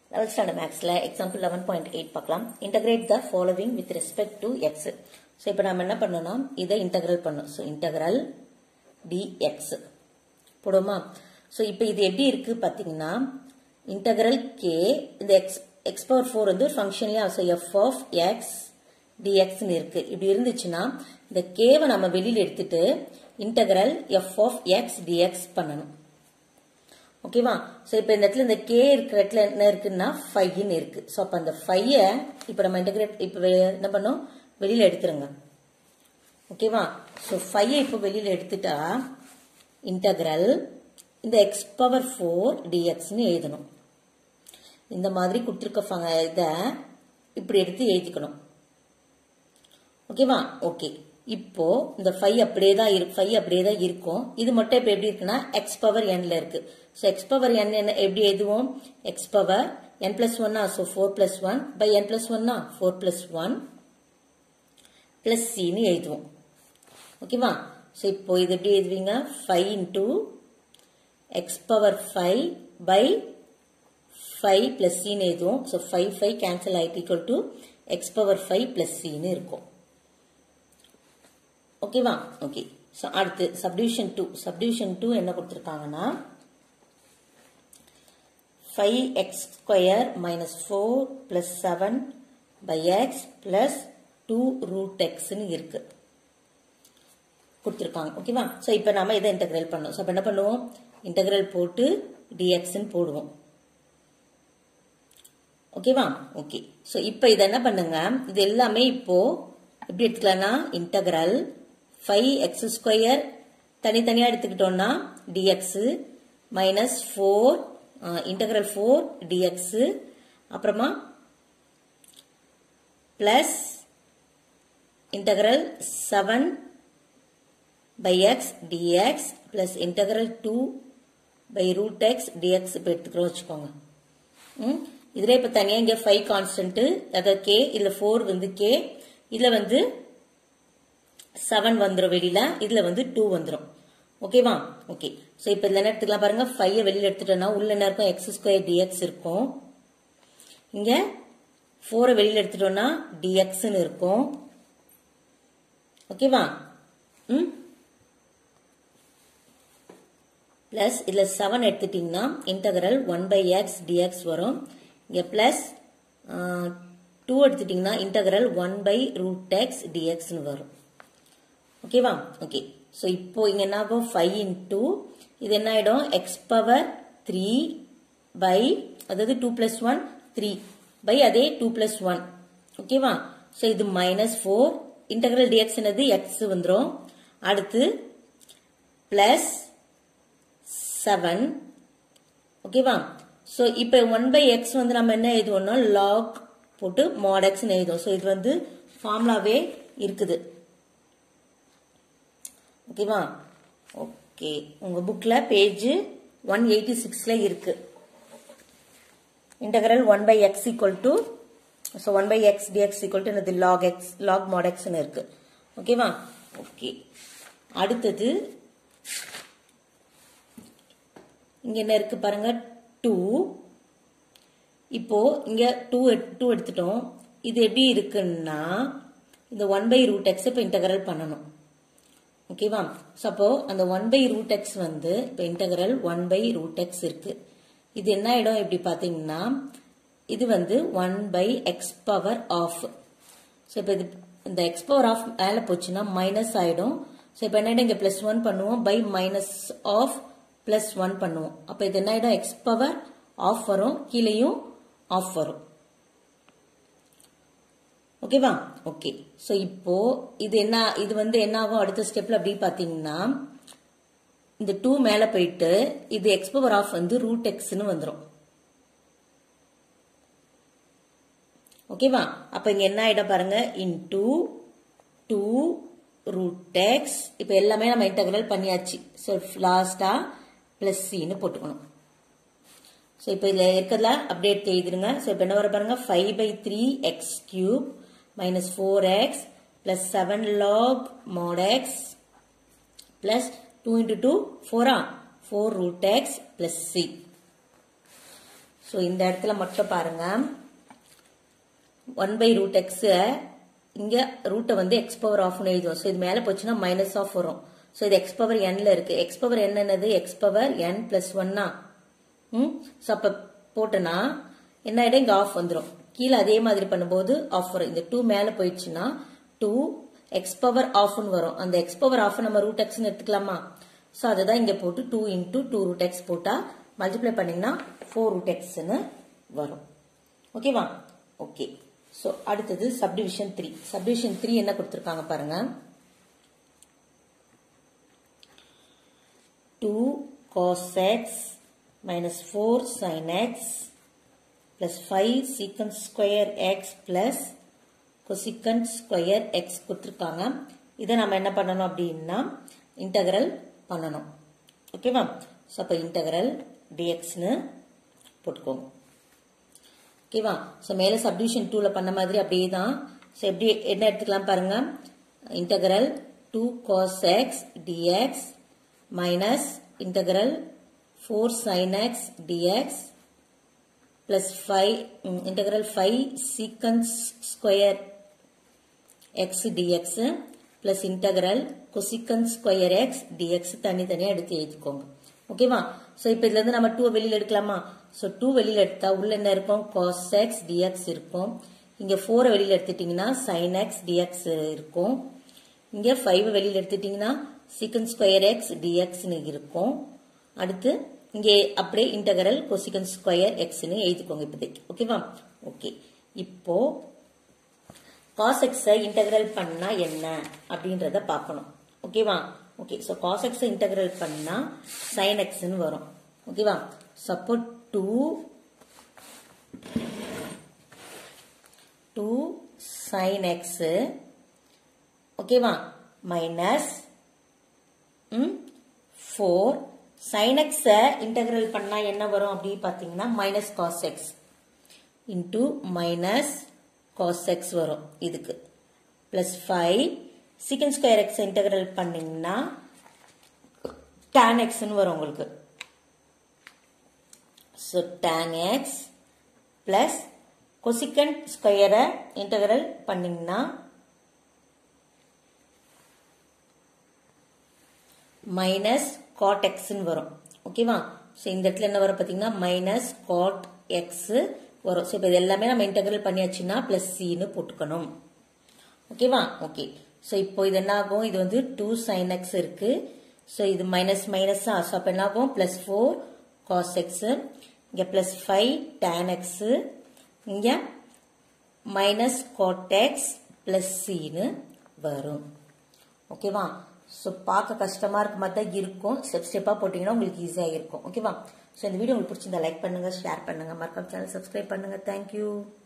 eleventh standard மேக்ஸில் example eleven point eight பார்க்கலாம் integrate the following with respect to x so இப்போ நம்ம என்ன பண்ணோம்னா இதை இன்டகிரல் பண்ணோம் ஸோ இன்டகிரல் டிஎக்ஸ் போடுமா ஸோ இப்போ இது எப்படி இருக்கு பார்த்தீங்கன்னா இன்டகிரல் கே இந்த எக்ஸ் எக்ஸ் பவர் ஃபோர் வந்து ஃபங்க்ஷன்லேயே ஸோ எஃப் ஆஃப் எக்ஸ் டிஎக்ஸ்னு இருக்கு இப்படி இருந்துச்சுன்னா இந்த கேவை நம்ம வெளியில் எடுத்துட்டு integral f of x dx பண்ணணும் ஓகேவா ஸோ இப்போ இந்த இடத்துல இந்த கே இருக்கிற இடத்துல என்ன இருக்குன்னா ஃபைவ்னு இருக்கு ஸோ அப்போ அந்த ஃபையை இப்போ நம்ம இன்டகிரேட் இப்போ என்ன பண்ணோம் வெளியில் எடுத்துருங்க ஓகேவா ஸோ ஃபைவை இப்போ வெளியில் எடுத்துட்டா இன்டகிரல் இந்த எக்ஸ் பவர் ஃபோர் டிஎக்ஸ்னு எழுதணும் இந்த மாதிரி கொடுத்துருக்க இதை இப்படி எடுத்து எழுதிக்கணும் ஓகேவா ஓகே இப்போ இந்த ஃபைவ் அப்படியே தான் இருக்கு ஃபைவ் அப்படியே தான் இருக்கும் இது மட்டும் இப்போ எப்படி இருக்குன்னா எக்ஸ் பவர் என்ல இருக்கு ஸோ எக்ஸ் பவர் என் என்ன எப்படி எழுதுவோம் எக்ஸ் பவர் என் பிளஸ் ஒன்னா so four plus one by n plus ஒன்னா ஃபோர் பிளஸ் ஒன் பிளஸ் சின்னு எழுதுவோம் ஓகேவா ஸோ இப்போ இது எப்படி எழுதுவீங்க five into x power five by five plus சின்னு எழுதுவோம் ஸோ ஃபைவ் ஃபைவ் கேன்சல் ஆயிட்டு equal to x power five plus சின்னு இருக்கும் ஓகேவா ஓகே ஸோ அடுத்து சப்டிவிஷன் டூ சப்டிவிஷன் டூ என்ன கொடுத்துருக்காங்கன்னா five x square minus four plus seven by X plus two root எக்ஸ்னு இருக்கு கொடுத்துருக்காங்க ஓகேவா ஸோ இப்போ நாம இதை இன்டகிரல் பண்ணோம் ஸோ அப்போ என்ன பண்ணுவோம் இன்டகிரல் போட்டு டிஎக்ஸ்ன்னு போடுவோம் ஓகேவா ஓகே ஸோ இப்போ இதை என்ன பண்ணுங்க இது எல்லாமே இப்போ எப்படி எடுத்துக்கலாம்னா இன்டகிரல் ஃபைவ் எக்ஸ் ஸ்கொயர் தனித்தனியாக எடுத்துக்கிட்டோம்னா dx minus four integral four dx அப்புறமா plus integral seven by x dx plus integral two by root x dx இப்போ எடுத்துக்கிறோம் வச்சுக்கோங்க ம் இதில் இப்போ தனியாக இங்கே ஃபைவ் கான்ஸ்டன்ட்டு அதாவது கே இதில் ஃபோர் வந்து கே இதில் வந்து செவன் வந்துடும் வெளியில் இதில் வந்து டூ வந்துடும் ஓகேவா ஓகே ஸோ இப்போ இதில் என்ன எடுத்துக்கலாம் பாருங்க ஃபைவ் வெளியில் எடுத்துட்டோம்னா உள்ள என்ன இருக்கும் எக்ஸ் ஸ்கொயர் டிஎக்ஸ் இருக்கும் இங்கே ஃபோரை வெளியில் எடுத்துட்டோம்னா டிஎக்ஸ்ன்னு இருக்கும் ஓகேவா ம் பிளஸ் இதில் செவன் எடுத்துட்டிங்கன்னா integral one by x dx வரும் இங்கே பிளஸ் டூ எடுத்துட்டிங்கன்னா integral one by root x டிஎக்ஸ்னு வரும் ஓகேவா ஓகே ஸோ இப்போ இங்கே என்ன ஆகும் ஃபைவ் இன்டூ இது என்ன ஆகிடும் எக்ஸ் பவர் த்ரீ பை அதாவது two plus one three by அதே டூ பிளஸ் ஒன் ஓகேவா ஸோ இது மைனஸ் ஃபோர் இன்டகிரல் டிஎக்ஸ் என்னது எக்ஸ் வந்துடும் அடுத்து பிளஸ் செவன் ஓகேவா ஸோ இப்போ ஒன் பை எக்ஸ் வந்து நம்ம என்ன எழுதுவோம்னா லாக் போட்டு மாட் எக்ஸ்னு எழுதுவோம் ஸோ இது வந்து ஃபார்முலாவே இருக்குது ஓகேவா ஓகே உங்கள் புக்கில் பேஜ் ஒன் எயிட்டி சிக்ஸில் இருக்கு integral one by x equal to so one by x dx equal to என்னது லாக் எக்ஸ் லாக் மாட் எக்ஸ்னு இருக்கு ஓகேவா ஓகே அடுத்தது இங்க என்ன இருக்கு பாருங்க டூ இப்போ இங்க டூ டூ எடுத்துட்டோம் இது எப்படி இருக்குன்னா இந்த ஒன் பை ரூட் எக்ஸ் இப்போ இன்டகரல் பண்ணணும் ஓகேவா ஸோ அப்போ அந்த ஒன் பை ரூட் எக்ஸ் வந்து இப்போ integral one by root x இருக்கு இது என்ன ஆயிடும் எப்படி பார்த்தீங்கன்னா இது வந்து one by x power half so இப்போ இது இந்த எக்ஸ் பவர் ஆஃப் மேலே போச்சுன்னா மைனஸ் ஆயிடும் ஸோ இப்போ என்ன இங்கே பிளஸ் ஒன் பண்ணுவோம் by minus half plus one பண்ணுவோம் அப்போ இது என்ன ஆகிடும் எக்ஸ் பவர் ஆஃப் வரும் கீழேயும் ஆஃப் வரும் ஓகேவா ஓகே ஸோ இப்போ இது என்ன இது வந்து என்ன ஆகும் அடுத்த ஸ்டெப்ல அப்படி பார்த்தீங்கன்னா இந்த டூ மேலே போயிட்டு இது எக்ஸ் பவர் ஆஃப் வந்து ரூட் எக்ஸ்னு வந்துடும் ஓகேவா அப்போ இங்கே என்ன ஆகிடும் பாருங்க into two root x இப்போ எல்லாமே நம்ம இன்டகிரல் பண்ணியாச்சு ஸோ லாஸ்டா பிளஸ் சின்னு போட்டுக்கணும் ஸோ இப்போ இதில் இருக்கிறதுல அப்டேட் எழுதிருங்க ஸோ இப்போ என்ன வர பாருங்க five by three x cube minus four x plus seven log mod x plus two into two ஃபோரா four root x plus C so இந்த இடத்துல மட்டும் பாருங்க ஒன் பை ரூட் எக்ஸ் இங்க ரூட்டை வந்து எக்ஸ் பவர் ஆஃப்னு எழுதுவோம் ஸோ இது மேலே போச்சுன்னா மைனஸ் ஆஃப் வரும் ஸோ இது எக்ஸ் பவர் என்ல இருக்கு எக்ஸ் பவர் n என்னது எக்ஸ் பவர் என் பிளஸ் ஒன்னா ம் ஸோ அப்போ போட்டோன்னா என்ன ஆயிடும் இங்கே ஆஃப் வந்துடும் கீழே அதே மாதிரி பண்ணும்போது ஆஃப் வரும் இந்த டூ மேலே போயிடுச்சுன்னா டூ எக்ஸ் பவர் ஆஃப்னு வரும் அந்த எக்ஸ் பவர் ஆஃப் நம்ம ரூட் எக்ஸ்னு எடுத்துக்கலாமா ஸோ அதை தான் இங்கே போட்டு two into two root x போட்டால் மல்டிப்ளை பண்ணிங்கன்னா ஃபோர் ரூட் எக்ஸ்னு வரும் ஓகேவா ஓகே ஸோ அடுத்தது சப்டிவிஷன் த்ரீ சப்டிவிஷன் த்ரீ என்ன கொடுத்துருக்காங்க பாருங்க two cos x minus four sin x plus five secant square x plus cosecant square x கொடுத்துருக்காங்க இதை நம்ம என்ன பண்ணணும் அப்படின்னா இன்டகரல் பண்ணணும் ஓகேவா ஸோ அப்போ இன்டகரல் டிஎக்ஸ்னு போட்டுக்கோங்க ஓகேவா ஸோ மேலே சப்டிவிஷன் டூவில் பண்ண மாதிரி அப்படியே தான் ஸோ எப்படி என்ன எடுத்துக்கலாம் பாருங்க integral two cos x dx minus integral four sin x dx plus five integral five secants square x dx plus integral cosecant square x dx தனித்தனியாக எடுத்து எழுதிக்கோங்க ஓகேவா ஸோ இப்போ இதுலேருந்து நம்ம டூ வெளியில் எடுக்கலாமா ஸோ டூ வெளியில் எடுத்தா உள்ள என்ன இருக்கும் காஸ் எக்ஸ் டிஎக்ஸ் இருக்கும் இங்கே ஃபோரை வெளியில் எடுத்துட்டிங்கன்னா சைன் எக்ஸ் டிஎக்ஸ் இருக்கும் இங்கே ஃபைவ் வெளியில் எடுத்துட்டிங்கன்னா சீக்கன் ஸ்கொயர் எக்ஸ் டிஎக்ஸ்னு இருக்கும் அடுத்து இங்கே அப்படியே இன்டகரல் கொசிகன் ஸ்கொயர் எக்ஸ்னு எழுதிக்கோங்க இப்போதைக்கு ஓகேவா ஓகே இப்போ காஸ் எக்ஸை இன்டகிரல் பண்ணா என்ன அப்படின்றத பார்க்கணும் ஓகேவா ஓகே ஸோ காஸ் எக்ஸை இன்டகிரல் பண்ணா சைன் எக்ஸ்னு வரும் ஓகேவா suppose two two sin x ஓகேவா மைனஸ் ஃபோர் சைன் எக்ஸை இன்டகிரல் பண்ணா என்ன வரும் அப்படின்னு பார்த்தீங்கன்னா minus cos x into minus cos x வரும் இதுக்கு plus five secant square x integral பண்ணீங்கன்னா டேன் எக்ஸ்னு வரும் உங்களுக்கு so tan x plus cosecant ஸ்கொயரை இன்டகிரல் பண்ணீங்கன்னா மைனஸ் காட் எக்ஸ்ன்னு வரும் ஓகேவா ஸோ இந்த இடத்துல என்ன வரும் பார்த்தீங்கன்னா மைனஸ் காட் எக்ஸ் வரும் ஸோ இப்போ இது எல்லாமே நம்ம இன்டகிரல் பண்ணியாச்சுன்னா பிளஸ் சின்னு போட்டுக்கணும் ஓகேவா ஓகே ஸோ இப்போ இது என்ன ஆகும் இது வந்து டூ சைன் எக்ஸ் இருக்கு ஸோ இது மைனஸ் மைனஸா ஸோ அப்போ என்ன ஆகும் பிளஸ் ஃபோர் காஸ் எக்ஸ் இங்கே பிளஸ் ஃபைவ் டேன் எக்ஸ் இங்கே மைனஸ் காட் எக்ஸ் பிளஸ் சின்னு வரும் ஓகேவா ஸோ பார்க்க கஷ்டமாக இருக்க மாதிரி தான் இருக்கும் ஸ்டெப் ஸ்டெப்பாக போட்டிங்கன்னா உங்களுக்கு ஈஸியாக இருக்கும் ஓகேவா ஸோ இந்த வீடியோ உங்களுக்கு பிடிச்சிருந்தா லைக் பண்ணுங்கள் ஷேர் பண்ணுங்கள் மறக்காம சேனல் சப்ஸ்கிரைப் பண்ணுங்கள் தேங்க்யூ